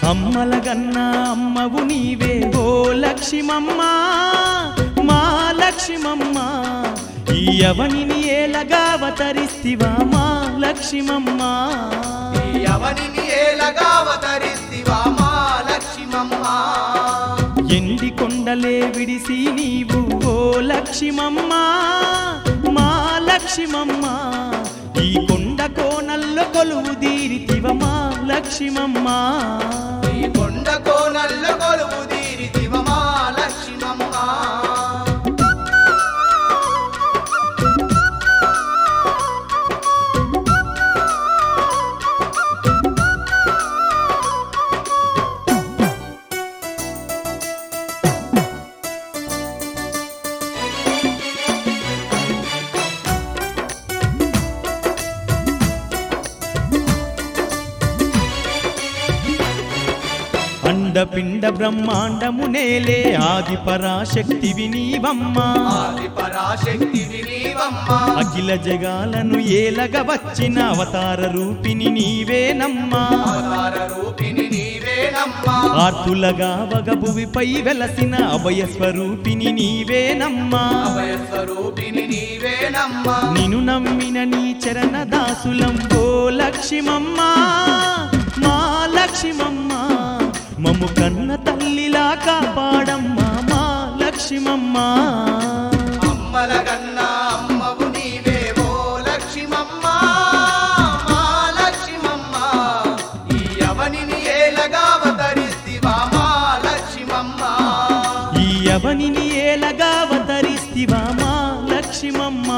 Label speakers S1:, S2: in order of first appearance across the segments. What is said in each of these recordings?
S1: అమ్మల గన్నా అమ్మవు నీవే ఓ లక్ష్మమ్మ మా లక్ష్మమ్మ ఈ అవనిని ఏలగా అవతరిస్తివా మా లక్ష్మమ్మ
S2: ఈ అవనిని ఏలగా అవతరిస్తివా మా లక్ష్మమ్మ
S1: ఎండి కొండలే విడిసి నీవు ఓ లక్ష్మమ్మ మా లక్ష్మమ్మ ఈ కొండ కోనల్లో కొలువు దీరితివ మా లక్ష్మమ్మ
S2: ఈ కొండ కోనల్ల కొలువు తీరితివ మా లక్ష్మమ్మ
S1: అండపిండ బ్రహ్మాండము నేలే ఆది పరాశక్తివి నీవమ్మ
S2: ఆది పరాశక్తి వినీవమ్మ
S1: అఖిల జగాలను ఏలగ వచ్చిన అవతార రూపిణి నీవేనమ్మా
S2: అవతార రూపిణి నీవేనమ్మ
S1: ఆర్తులగా వగభువిపై వెలసిన అభయ స్వరూపిణి నీవేనమ్మా
S2: అభయ స్వరూపిణి నీవేనమ్మ
S1: నిను నమ్మిన నీ చరణ దాసులం ఓ లక్ష్మమ్మ మా లక్ష్మమ్మ మమ్ము కన్న తల్లిలా కాపాడమ్మా మా లక్ష్మమ్మ
S2: అమ్మల కన్నా అమ్మవు నీవే ఓ లక్ష్మమ్మ మా లక్ష్మమ్మ ఈ అవనిని ఏలగా అవతరిస్తివా మా లక్ష్మమ్మ
S1: ఈ అవనిని ఏలగా అవతరిస్తివా మా లక్ష్మమ్మ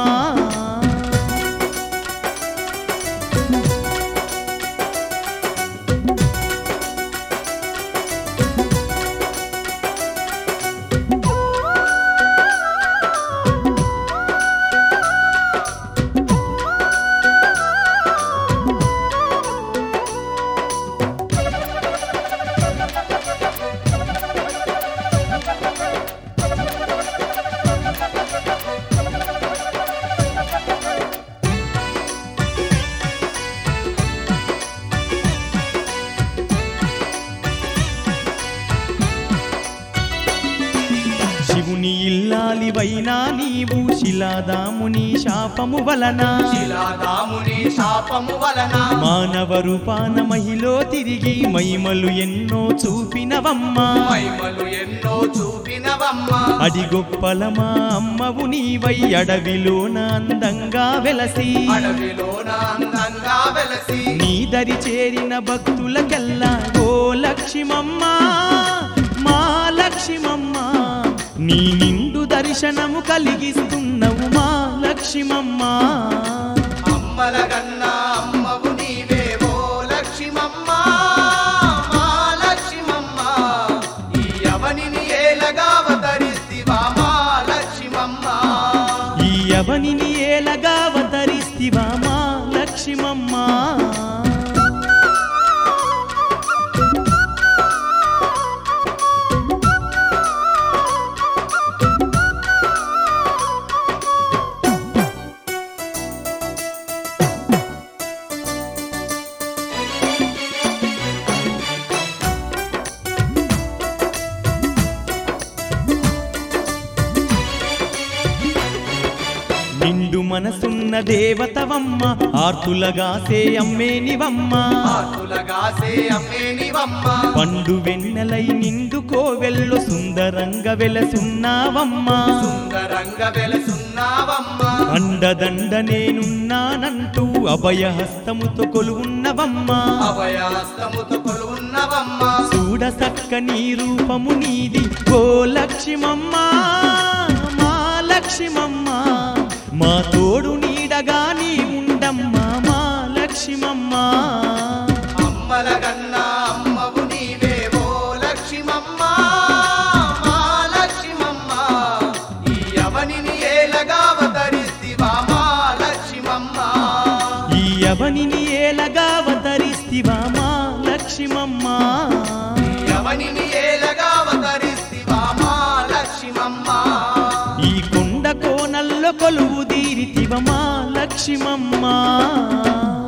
S1: శివుని ఇల్లాలివైనా నీవు శిలాదాముని శాపము వలన
S2: శిలాదాముని శాపము వలన
S1: మానవ రూపాన మహిలో తిరిగి మైమలు ఎన్నో చూపినవమ్మా
S2: మహిమలు ఎన్నో చూపినవమ్మ
S1: అడిగొప్పల మా అమ్మవు నీవై అడవిలోన అందంగా వెలసి
S2: అడవిలోన అందంగా వెలసి
S1: నీ దరి చేరిన భక్తులకెల్లా ఓ లక్ష్మమ్మ మా లక్ష్మమ్మ నీ నిండు దర్శనము కలిగిస్తున్నవు మా లక్ష్మమ్మ
S2: అమ్మల కన్నా అమ్మవు నీవే ఓ లక్ష్మమ్మ మా లక్ష్మమ్మ ఈ అవనిని ఏలగా అవతరిస్తివా మా లక్ష్మమ్మ
S1: ఈ అవనిని ఏలగా అవతరిస్తివా మా లక్ష్మమ్మ నిండు మనసున్న దేవతవమ్మ ఆర్తులగాసే అమ్మేనివమ్మ
S2: ఆకులగాసే అమ్మేనివమ్మ
S1: పండు వెన్నెలై నిండు కోవెల్లో సుందరంగా వెలసున్నావమ్మ
S2: సుందరంగ వెలసున్నావమ్మ
S1: అండదండ నేనున్నానంటూ అభయహస్తముతో కొలువున్నవమ్మ
S2: అభయాస్తముతో కొలువున్నవమ్మ
S1: చూడ సక్కని రూపము నీది ఓ లక్ష్మమ్మ మా లక్ష్మమ్మ మా తోడు నీడగా నీ ఉండమ్మా మా లక్ష్మమ్మ
S2: అమ్మల కన్నా అమ్మవు నీవే ఓ లక్ష్మమ్మ మా లక్ష్మమ్మ ఈ అవనిని ఏలగా అవతరిస్తివా మా లక్ష్మమ్మ
S1: ఈ అవనిని ఏలగా అవతరిస్తివా మా లక్ష్మమ్మ
S2: ఈ అవనిని ఏలగా అవతరిస్తివా మా లక్ష్మమ్మ
S1: ఈ కొండ కోనల్లో కొలువు దీరితివ మా లక్ష్మమ్మ